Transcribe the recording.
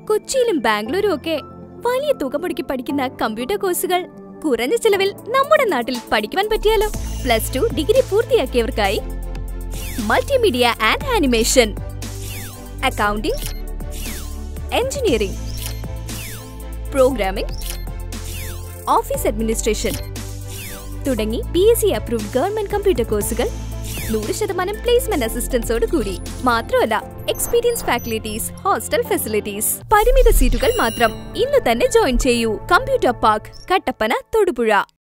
കൊച്ചിയിലും ബാംഗ്ലൂരും ഒക്കെ വലിയ തുക മുടക്കി പഠിക്കുന്ന കമ്പ്യൂട്ടർ കോഴ്സുകൾ കുറഞ്ഞ ചിലവിൽ നമ്മുടെ നാട്ടിൽ പഠിക്കുവാൻ പറ്റിയാലോ പ്ലസ് ടു ഡിഗ്രി പൂർത്തിയാക്കിയവർക്കായി multimedia and animation accounting engineering programming office administration തുടങ്ങി P S C approved government computer കോഴ്സുകൾ നൂറ് ശതമാനം പ്ലേസ്മെന്റ് അസിസ്റ്റൻസോട് കൂടി മാത്രമല്ല എക്സ്പീരിയൻസ് ഫാക്കൽറ്റീസ് ഹോസ്റ്റൽ ഫെസിലിറ്റീസ് പരിമിത സീറ്റുകൾ മാത്രം ഇന്ന് തന്നെ ജോയിൻ ചെയ്യൂ കമ്പ്യൂട്ടർ പാർക്ക് കട്ടപ്പന തൊടുപുഴ